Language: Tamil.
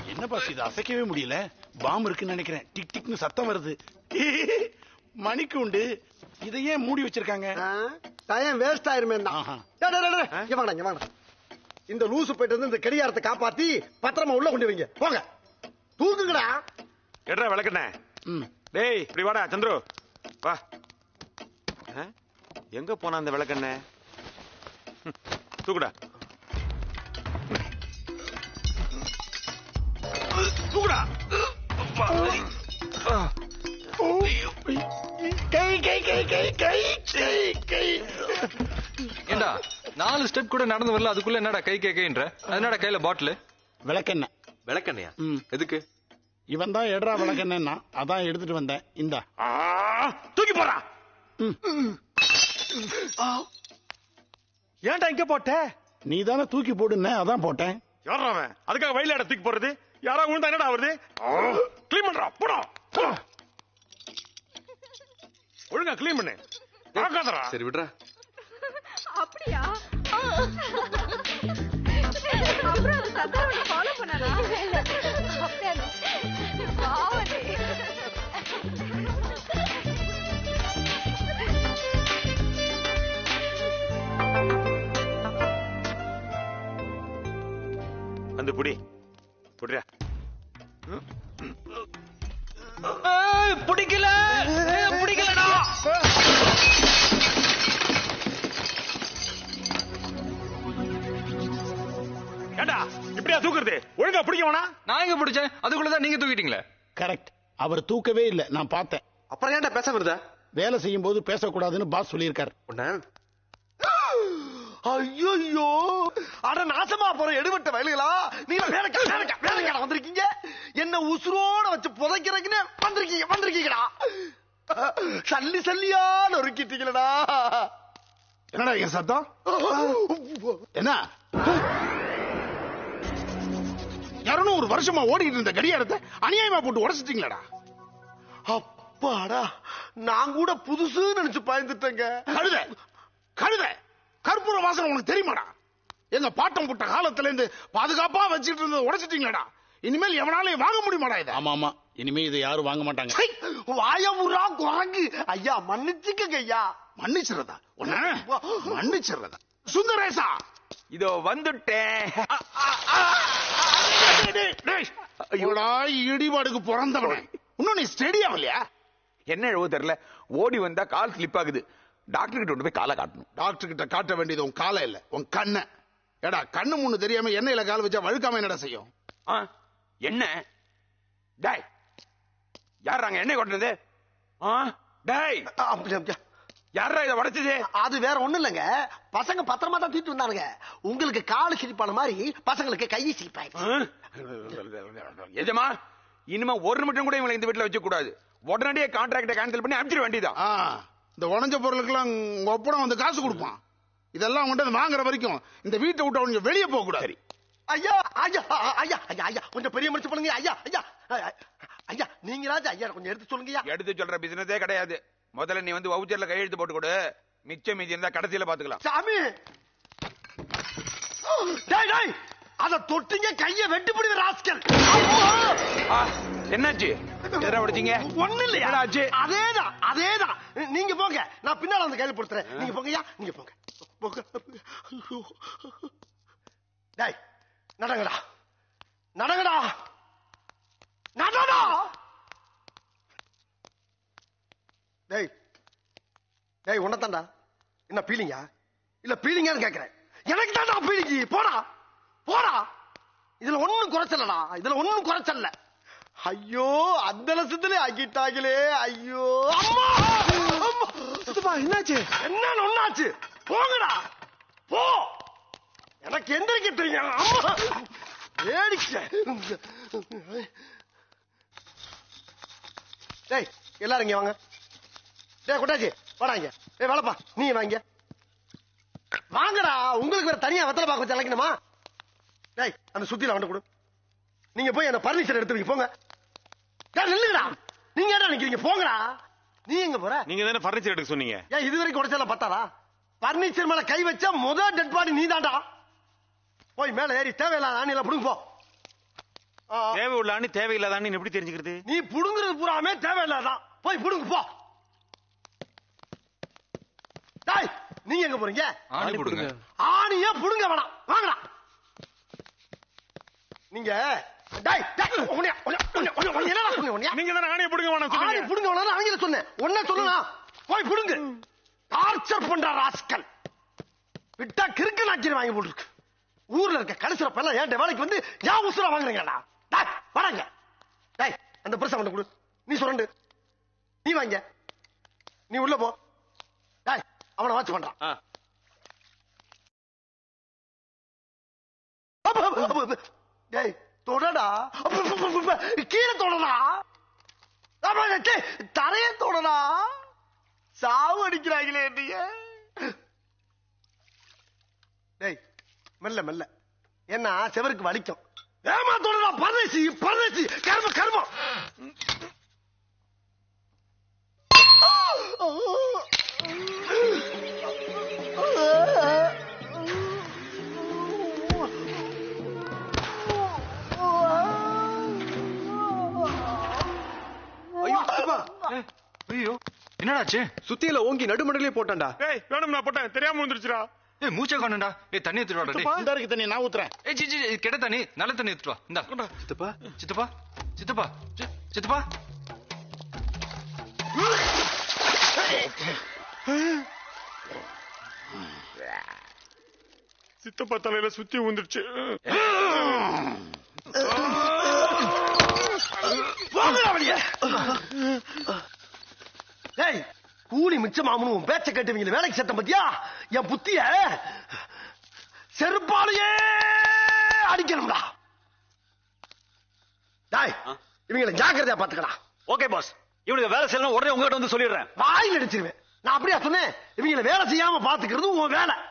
என்ன பாஸ் இது அசைக்கவே முடியல பாம் இருக்குன்னு நினைக்கிறேன் டிக் டிக்னு சத்தம் வருது மணிக்கு உண்டு இதை ஏன் மூடி வச்சிருக்காங்க டைம் வேஸ்ட் ஆயிருமே ஆஹா. இங்க வாங்க இங்க வாங்க இந்த லூசு போயிட்டு வந்து இந்த கடிகாரத்தை காப்பாத்தி பத்திரமா உள்ள கொண்டு வைங்க போங்க தூக்குங்கடா எட்ரா விளக்கண்ணே ம். டேய் இப்படி வாடா சந்துரு வா ஆ? எங்க போனா அந்த விளக்கண்ணே ம், தூக்குடா தூக்குடா அப்பா. ஆ. கை கை கை கை கை கை கை ஏண்டா நாலு ஸ்டெப் கூட நடந்து வரல அதுக்குள்ள என்னடா கை கை கைன்ற அது என்னடா கையில பாட்டில் விளக்கெண்ண விளக்கண்ணையா ம். எதுக்கு இவன் தான் எட்ரா விளக்கெண்ணா அதான் எடுத்துட்டு வந்தேன் இந்தா ஆ, தூக்கி போடா ஏன்டா இங்க போட்ட நீ தானே தூக்கி போடுன அதான் போட்டேன் யாரா அவன் அதுக்காக வயல இடம் தூக்கி போடுறது யாரா விழுந்தா என்னடா வருது க்ளீன் பண்றா போடா போ. ஒழுங்கா க்ளீன் பண்ணு பார்க்காதடா சரி விடுறா அப்படியா அப்புறம் அந்த சந்திரவனை ஃபாலோ பண்ணானா அப்படியா பாவனே அந்த புடி புடியா பிடிக்கல பிடிக்கலடா ஏண்டா இப்படியா தூக்குறது ஒழுங்கா பிடிக்க வேணா நான் எங்க பிடிச்சேன் அதுக்குள்ளதான் நீங்க தூக்கிட்டீங்களே கரெக்ட் அவர் தூக்கவே இல்லை நான் பார்த்தேன் அப்புறம் ஏன்டா பேச வருதா வேலை செய்யும் போது பேசக்கூடாதுன்னு பாஸ் சொல்லியிருக்காரு உன்ன ஐயோ அட நாசமா போற எடுபட்ட வயலுகளா நீங்க வேலைக்கா வேலைக்கா வேலைக்கா வந்திருக்கீங்க என்ன உசுரோட வச்சு புதைக்கிறதுக்குன்னு வந்திருக்கீங்க வந்திருக்கீங்கடா சல்லி சல்லியா நொறுக்கிட்டீங்களடா என்னடா என் சத்தம் என்ன இருநூறு வருஷமா ஓடிட்டு இருந்த கடியாரத்தை அநியாயமா போட்டு உடைச்சிட்டீங்களடா அப்பாடா நான் கூட புதுசு நினைச்சு பயந்துட்டேங்க கழுத கழுத கற்பூர வாசனை உனக்கு தெரியுமாடா எங்க பாட்டம் புட்ட காலத்துல இருந்து பாதுகாப்பா வச்சுட்டு இருந்ததை உடைச்சிட்டீங்களடா இனிமேல் எவனாலையும் வாங்க முடியுமாடா இது ஆமா ஆமா இனிமே இதை யாரும் வாங்க மாட்டாங்க ஹை, வாயமுறா குரங்கு ஐயா மன்னிச்சுக்கங்க ஐயா மன்னிச்சிடுறதா உன்ன மன்னிச்சிடுறதா சுந்தரேசா இதோ வந்துட்டேன் இவடா இடிபாடுக்கு பிறந்தவனே இன்னும் நீ ஸ்டெடி ஆகலையா என்ன எழுவ தெரியல ஓடி வந்தா கால் ஸ்லிப் ஆகுது டாக்டர் கிட்ட கொண்டு போய் காலை காட்டணும் டாக்டர் கிட்ட காட்ட வேண்டியது உன் காலை இல்ல உன் கண்ணை ஏடா கண்ணு முன்னு தெரியாம எண்ணெயில கால் வச்சா வழுக்காம என்னடா செய்யும் ஆ, என்ன டாய் யார் அங்க எண்ணெய் கொட்டினது ஆ, டாய் அப்படி அப்படியா யாரா இதை உடைச்சது அது வேற ஒண்ணும் இல்லைங்க பசங்க பத்திரமா தான் தூக்கிட்டு வந்தானுங்க உங்களுக்கு காலு சிரிப்பான மாதிரி பசங்களுக்கு கை சிரிப்பாயிடுச்சு ஆ? எஜமா இனிமே ஒரு நிமிஷம் கூட இவங்களை இந்த வீட்டுல வச்சு கூடாது உடனடியே கான்ட்ராக்டை கேன்சல் பண்ணி அனுப்பிச்சிட வேண்டியதான் ஆ, இந்த உடஞ்ச பொருளுக்கெல்லாம் உங்க ஒப்படம் வந்து காசு கொடுப்பான் இதெல்லாம் உங்கள்கிட்ட வாங்குற வரைக்கும் இந்த வீட்டை விட்டு அவங்க வெளியே போக கூடாது ஐயா ஐயா ஐயா ஐயா ஐயா கொஞ்சம் பெரிய மனுஷன் பண்ணுங்க ஐயா ஐயா ஐயா நீங்களாச்சும் ஐயா கொஞ்சம் எடுத்து சொல்லுங்க ஐயா எடுத்து சொல்ற பிசினஸே கிடையாது முதல்ல நீ வந்து வவுச்சர்ல கையெழுத்து போட்டு கொடு மிச்சம் மீதி இருந்தா கடைசியில பாத்துக்கலாம் சாமி டேய் டேய் அத தொட்டிங்க கைய வெட்டி பிடிங்க ராஸ்கல் ஆ, என்னாச்சு எதிரா உடைச்சீங்க ஒண்ணு இல்லையா என்னடா ஆச்சு? அதேதான் அதேதான் நீங்க போங்க நான் பின்னால வந்து கையில கொடுத்துறேன் நீங்க போங்கய்யா நீங்க போங்க போங்க ஐயோ. டேய் நடங்கடா நடங்கடா நடடா டேய் டேய் உன்னதான்டா என்ன பீலிங்கா இல்ல பீலிங்கான்னு கேக்குறேன் எனக்கு தான்டா பீலிங்கி போடா போடா இதுல ஒண்ணும் குறைச்சலடா இதுல ஒண்ணும் குறைச்சல்ல ஐயோ அந்த லட்சத்திலே ஆக்கிட்டாங்களே ஐயோ அம்மா அம்மா என்னாச்சு என்ன ஒண்ணாச்சு போங்கடா போ எனக்கு எந்திரிக்க தெரியும் அம்மா வேடிக்கை டேய் எல்லாரும் இங்க வாங்க டேய் கொட்டாச்சி வாடா இங்க டேய் வேலைப்பா நீ வாங்க வாங்கடா உங்களுக்கு வேற தனியா வெத்தலை பாக்க வச்சு அழைக்கணுமா டேய் அந்த சுத்தில வந்து கொடு நீங்க போய் அந்த பர்னிச்சர் எடுத்து வைங்க போங்க டேய் நில்லுங்கடா நீங்க என்ன நிக்கிறீங்க போங்கடா நீ எங்க போற நீங்க தானே பர்னிச்சர் எடுக்க சொன்னீங்க ஏன் இது வரைக்கும் உடைச்சல பத்தாதா பர்னிச்சர் மேல கை வச்சா முத டெட் பாடி நீ போய் மேல ஏறி தேவையில்லாத ஆணியில புடுங்க போ ஆ. தேவை உள்ளான்னு தேவையில்லாதான்னு எப்படி தெரிஞ்சுக்கிறது நீ புடுங்குறது பூராமே தேவையில்லாதான் போய் புடுங்கு போ டேய் நீங்க எங்க போறீங்க ஆணி போடுங்க ஆணியே புடுங்க வேணாம் வாங்கடா நீங்க டேய் டேய் உன்னைய உன்னைய உன்னைய உன்னைய உன்னைய என்னடா சொன்னீங்க உன்னைய நீங்க தானே ஆணையை பிடிங்க வேணாம் ஆணி சொன்னீங்க புடுங்க வேணாம் ஆங்கில சொன்னேன் உன்ன சொல்லலாம் போய் புடுங்க டார்ச்சர் பண்ற ராஸ்கல் விட்டா கிறுக்கு நாக்கிரி வாங்கி போட்டுருக்கு ஊர்ல இருக்க கடைசில எல்லாம் ஏன்ட்ட வேலைக்கு வந்து ஏன் உசுரா வாங்குறீங்கடா டேய் வராங்க டேய் அந்த பிரசம் கொண்டு கொடு நீ சுரண்டு நீ வாங்க நீ உள்ள போ டேய் அவனை வாட்ச் பண்றான் ஆ. அப்ப, அப்ப, அப்ப, அப்ப. டேய் தொடடா அப்ப, அப்ப, அப்ப, அப்ப. கீழே தொடடா அப்ப, டேய், தரைய தொடடா சாவு அடிக்கிறாங்களே நீங்க டேய் மெல்ல மெல்ல என்ன செவருக்கு வலிக்கும் ஏமா தொடடா பரதேசி பரதேசி கர்ம கர்மம் ஐயோ சித்தப்பா. ஏய், ஐயோ என்னடாச்சு சுத்தியில ஓங்கி நடுமடலே போட்டான்டா ஏய் வேணும் நான் போட்டேன் தெரியாம வந்துருச்சுடா ஏய் மூச்சை காணும்டா ஏய் தண்ணி எடுத்துட்டு வாடா டேய் இந்த இருக்கு தண்ணி நான் ஊத்துறேன் ஏய் சி சி இது கெட்ட தண்ணி நல்ல தண்ணி எடுத்துட்டு வா இந்தா சித்தப்பா சித்தப்பா சித்தப்பா சி- சித்தப்பா சித்தப்பா தலையில சுத்தி வந்துருச்சு போங்கடா வெளியே டேய் கூலி மிச்சமாமனு உன் பேச்ச கேட்டு இவங்களை வேலைக்கு சேர்த்த பத்தியா என் புத்திய செருப்பாலேயே அடிக்கணும்டா டேய் இவங்களை ஜாக்கிரதையா பாத்துக்கடா ஓகே பாஸ் இவனுக்கு வேலை செய்யணும் உடனே உங்ககிட்ட வந்து சொல்லிடுறேன் வாயில் அடிச்சிருவேன் நான் அப்படியா சொன்னேன் இவங்களை வேலை செய்யாம பாத்துக்கிறது உன் வேலை